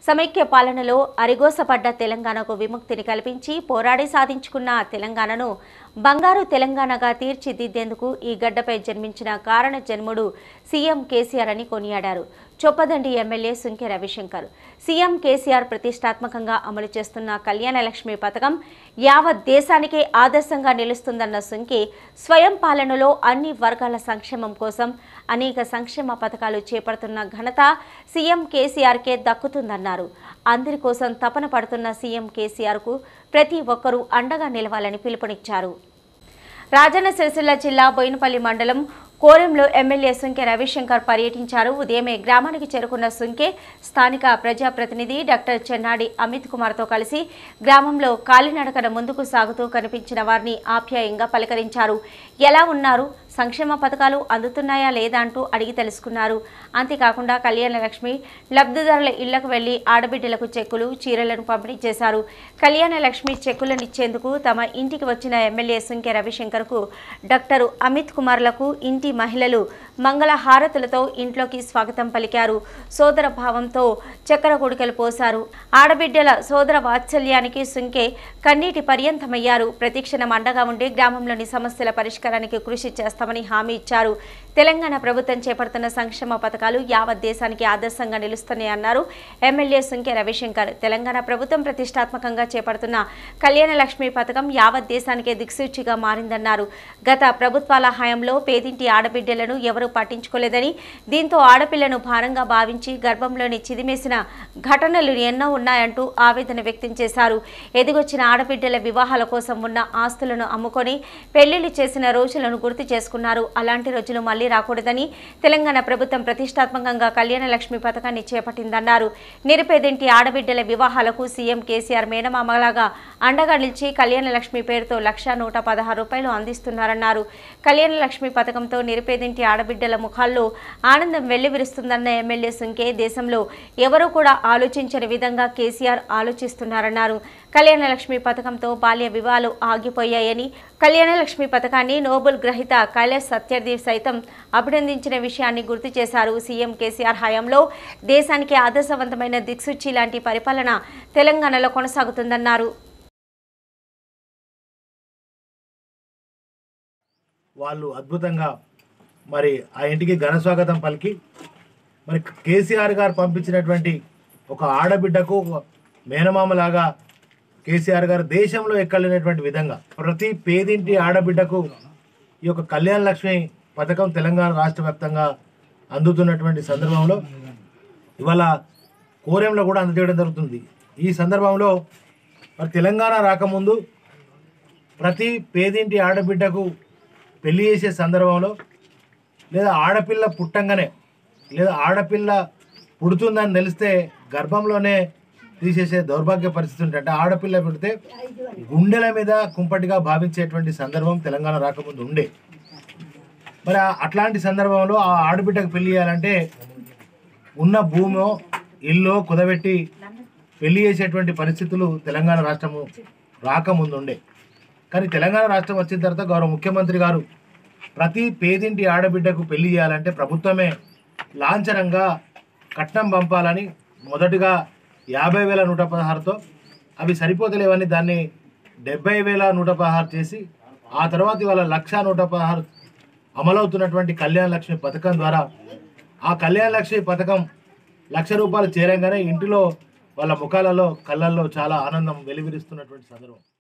సమైక్య పాలనలో అరిగోసపడ్డ తెలంగాణకు విముక్తిని కల్పించి పోరాడి సాధించుకున్న తెలంగాణను బంగారు తెలంగాణగా తీర్చిదిద్దేందుకు ఈ గడ్డపై జన్మించిన కారణ జన్ముడు సీఎం కేసీఆర్ అని కొనియాడారు Choppadandi MLA Sunke Ravishankar CM KCR ప్రతిష్టాత్మకంగా అమలు చేస్తున్న కళ్యాణ లక్ష్మి పథకం యావత్ దేశానికే ఆదర్శంగా నిలుస్తుందన్న సుంకి స్వయం పాలనలో అన్ని వర్గాల సంక్షేమం కోసం అనేక సంక్షేమ పథకాలు చేపడుతున్న ఘనత సీఎం కేసీఆర్కే దక్కుతుందన్నారు అందరి కోసం తపన పడుతున్న సీఎం కేసీఆర్కు ప్రతి ఒక్కరూ అండగా నిలవాలని పిలుపునిచ్చారు రాజన్న సిరిసిల్ల జిల్లా బోయినపల్లి మండలం కోరెంలో ఎమ్మెల్యే సుంకె రవిశంకర్ పర్యటించారు ఉదయమే గ్రామానికి చేరుకున్న సుంకె స్థానిక ప్రజాప్రతినిధి డాక్టర్ చెన్నాడి అమిత్ కుమార్తో కలిసి గ్రామంలో కాలినడకన ముందుకు సాగుతూ కనిపించిన వారిని ఆప్యాయంగా పలకరించారు ఎలా ఉన్నారు సంక్షేమ పథకాలు అందుతున్నాయా లేదా అంటూ అడిగి తెలుసుకున్నారు అంతేకాకుండా కళ్యాణ లక్ష్మి లబ్ధిదారుల ఇళ్లకు వెళ్లి ఆడబిడ్డలకు చెక్కులు చీరలను పంపిణీ చేశారు కళ్యాణ లక్ష్మి చెక్కులను ఇచ్చేందుకు తమ ఇంటికి వచ్చిన ఎమ్మెల్యే సుంకె రవిశంకర్కు డాక్టర్ అమిత్ కుమార్లకు ఇంటి మహిళలు మంగళ హారతులతో ఇంట్లోకి స్వాగతం పలికారు సోదర భావంతో చక్కెర కొడుకలు పోశారు ఆడబిడ్డల సోదర వాత్సల్యానికి సుంకే కన్నీటి పర్యంతమయ్యారు ప్రతిక్షణం అండగా ఉండి గ్రామంలోని సమస్యల పరిష్కారానికి కృషి చేస్తామని హామీ ఇచ్చారు తెలంగాణ ప్రభుత్వం చేపడుతున్న సంక్షేమ పథకాలు యావత్ దేశానికి ఆదర్శంగా నిలుస్తున్నాయి అన్నారు ఎమ్మెల్యే సుంకె రవిశంకర్ తెలంగాణ ప్రభుత్వం ప్రతిష్టాత్మకంగా చేపడుతున్న కళ్యాణ లక్ష్మి పథకం యావత్ దేశానికే దిక్సూచిగా మారిందన్నారు గత ప్రభుత్వాల హయాంలో పేదింటి ఆడబిడ్డలను ఎవరూ పట్టించుకోలేదని దీంతో ఆడపిల్లను భారంగా భావించి గర్భంలోని చిదిమేసిన ఘటనలు ఎన్నో ఉన్నాయంటూ ఆవేదన వ్యక్తం చేశారు ఎదిగొచ్చిన ఆడబిడ్డల వివాహాల కోసం ఉన్న ఆస్తులను అమ్ముకొని పెళ్లిళ్లు చేసిన రోజులను గుర్తు చేసుకున్నారు అలాంటి రోజులు మళ్లీ రాకూడదని తెలంగాణ ప్రభుత్వం ప్రతిష్టాత్మకంగా కళ్యాణ లక్ష్మి పథకాన్ని చేపట్టిందన్నారు నిరుపేదింటి ఆడబిడ్డల వివాహాలకు సీఎం కేసీఆర్ మేనమామలాగా అండగా నిలిచి కళ్యాణ లక్ష్మి పేరుతో లక్ష నూట పదహారు రూపాయలు అందిస్తున్నారన్నారు కళ్యాణ లక్ష్మి పథకంతో నిరుపేదింటి ఆడబిడ్డల ముఖాల్లో ఆనందం వెల్లివిరుస్తుందన్న ఎమ్మెల్యే సుంకే దేశంలో ఎవరూ కూడా ఆలోచించని విధంగా కేసీఆర్ ఆలోచిస్తున్నారన్నారు కళ్యాణ లక్ష్మి పథకంతో బాల్య వివాహాలు ఆగిపోయాయని కళ్యాణ లక్ష్మి పథకాన్ని నోబెల్ గ్రహీత కైలాస్ సత్యర్థి సైతం అభినందించిన విషయాన్ని గుర్తు చేశారు సీఎం కేసీఆర్ హయాంలో దేశానికి ఆదర్శవంతమైన దిక్సూచి లాంటి పరిపాలన తెలంగాణలో కొనసాగుతుందన్నారు వాళ్ళు అద్భుతంగా మరి ఆ ఇంటికి ఘన స్వాగతం పలికి మరి కేసీఆర్ గారు పంపించినటువంటి ఒక ఆడబిడ్డకు ఒక మేనమామలాగా కేసీఆర్ గారు దేశంలో ఎక్కలేనటువంటి విధంగా ప్రతి పేదింటి ఆడబిడ్డకు ఈ యొక్క కళ్యాణ లక్ష్మి పథకం తెలంగాణ రాష్ట్ర వ్యాప్తంగా అందుతున్నటువంటి సందర్భంలో ఇవాళ కోరెంలో కూడా అందజేయడం జరుగుతుంది ఈ సందర్భంలో మరి తెలంగాణ రాకముందు ప్రతి పేదింటి ఆడబిడ్డకు పెళ్లి చేసే సందర్భంలో లేదా ఆడపిల్ల పుట్టంగానే లేదా ఆడపిల్ల పుడుతుందని తెలిస్తే గర్భంలోనే తీసేసే దౌర్భాగ్య పరిస్థితి ఉంటుంది అంటే ఆడపిల్ల పుడితే గుండెల మీద కుంపటిగా భావించేటువంటి సందర్భం తెలంగాణ రాకముందు ఉండే మరి ఆ- అట్లాంటి సందర్భంలో ఆ ఆడబిడ్డకు పెళ్లి చేయాలంటే ఉన్న భూమో ఇల్లు కుదబెట్టి పెళ్లి చేసేటువంటి పరిస్థితులు తెలంగాణ రాష్ట్రము రాకముందు ఉండే కానీ తెలంగాణ రాష్ట్రం వచ్చిన తర్వాత గౌరవ ముఖ్యమంత్రి గారు ప్రతి పేదింటి ఆడబిడ్డకు పెళ్లి చేయాలంటే ప్రభుత్వమే లాంఛనంగా కట్నం పంపాలని మొదటగా యాభై వేల నూట పదహారుతో అవి సరిపోతలేవని దాన్ని డెబ్బై వేల నూట పదహారు చేసి ఆ తర్వాత ఇవాళ లక్ష నూట పదహారు అమలవుతున్నటువంటి కళ్యాణ లక్ష్మి పథకం ద్వారా ఆ కళ్యాణ లక్ష్మి పథకం లక్ష రూపాయలు చేరంగానే ఇంటిలో వాళ్ళ ముఖాలలో కళ్ళల్లో చాలా ఆనందం వెలువరిస్తున్నటువంటి సందర్భం